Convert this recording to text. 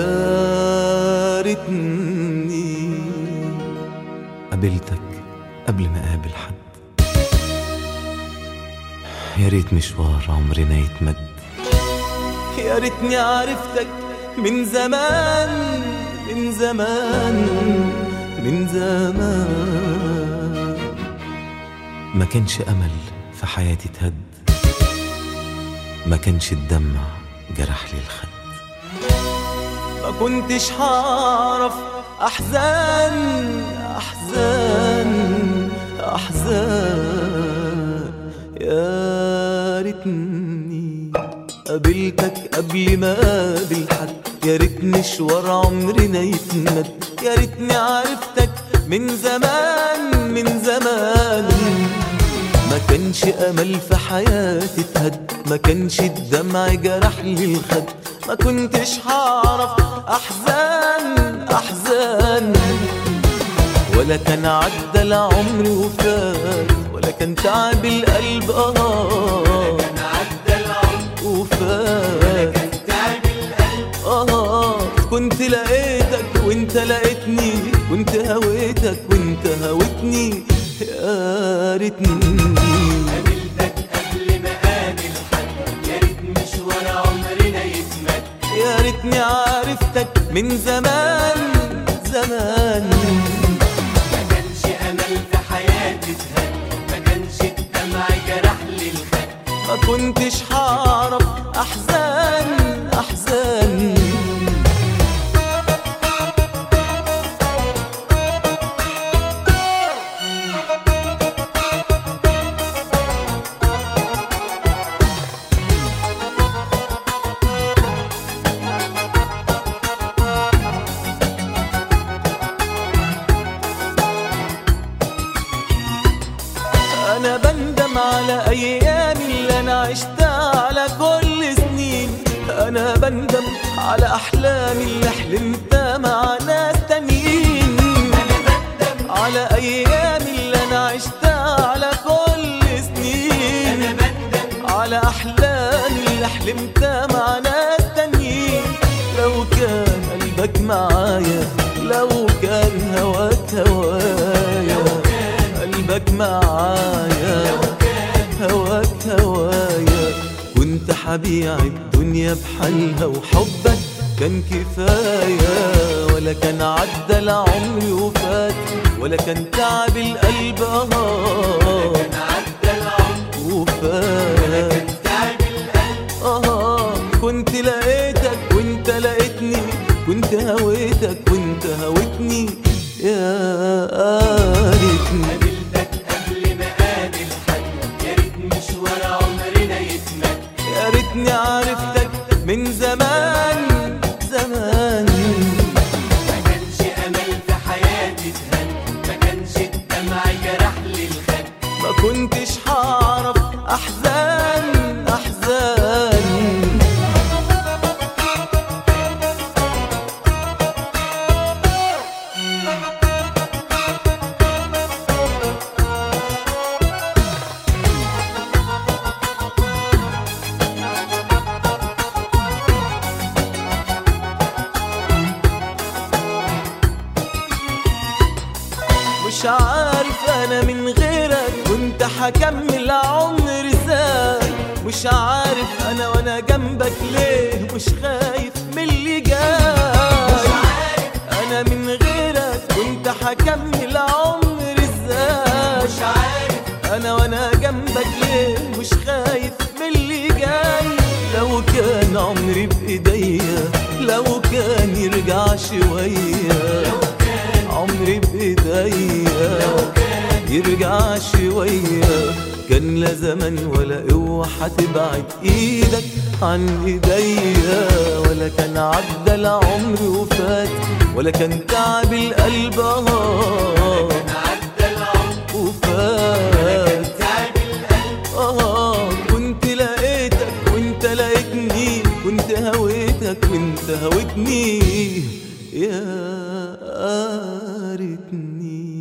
يا ريتني قابلتك قبل ما اقابل حد يا ريت مشوار عمرنا يتمد يا ريتني عرفتك من زمان من زمان من زمان ما كانش امل في حياتي تهد ما كانش الدمع جرح لي الخد ما كنتش هعرف احزان احزان احزان يا ريتني قابلتك قبل ما اقابل حد يا ريت مشوار عمرنا يتمد يا ريتني عرفتك من زمان من زمان ما كانش امل في حياتي تهد ما كانش الدمع جرح لي الخد ما كنتش هعرف احزان احزان ولا كان عدى العمر وفات ولا كان تعب القلب اه كان عدى العمر وفات كان تعب القلب اه كنت لقيتك وانت لقيتني كنت هويتك وانت هويتني يا ريتني قابلتك قبل ما قابل حد يا ريت مشوار عمرنا يتمد يا ريتني عرفتك من زمان زمان ما كانش امل في حياتي تهد ما كانش الدمع جرح لي الخد ما كنتش هعرف احزان احزان انا بندم على ايام اللي انا عشتها على كل سنين انا بندم على احلامي اللي حلمتها مع ناس تانيين انا بندم على ايام اللي انا عشتها على كل انا سنين بندم على احلامي اللي حلمتها مع ناس تانيين لو كان قلبك معايا لو كان هواك هوايا قلبك معايا هواك هوايا كنت حبيع الدنيا بحالها وحبك كان كفاية ولا كان عدى العمر وفات ولا كان تعب القلب اه كان عدى العمر وفات كان تعب القلب آه كنت لقيتك وانت لقيتني كنت هويتك وانت هويتني يا ريتني قابلتك قبل ما قابل حد يا ريت مشوار عمرنا يتمد يا ريتني عرفتك من زمان زمان ما كانش امل في حياتي تهد ما كانش الدمع جرح لي الخد ما كنتش هعرف احزان احزان مش عارف انا من غيرك كنت هكمل عمر ازاي مش عارف انا وانا جنبك ليه مش خايف من اللي جاي انا من غيرك كنت هكمل عمر ازاي مش عارف انا وانا جنبك ليه مش خايف من اللي جاي لو كان عمري بايديا لو كان يرجع شويه عمري بايديا يرجع شويه كان لا زمن ولا قوة هتبعد ايدك عن ايديا ولا كان عدى العمر وفات ولا كان تعب القلب اه عدى العمر وفات تعب القلب آه كنت لقيتك وانت لقيتني كنت هويتك وانت هويتني يا ريتني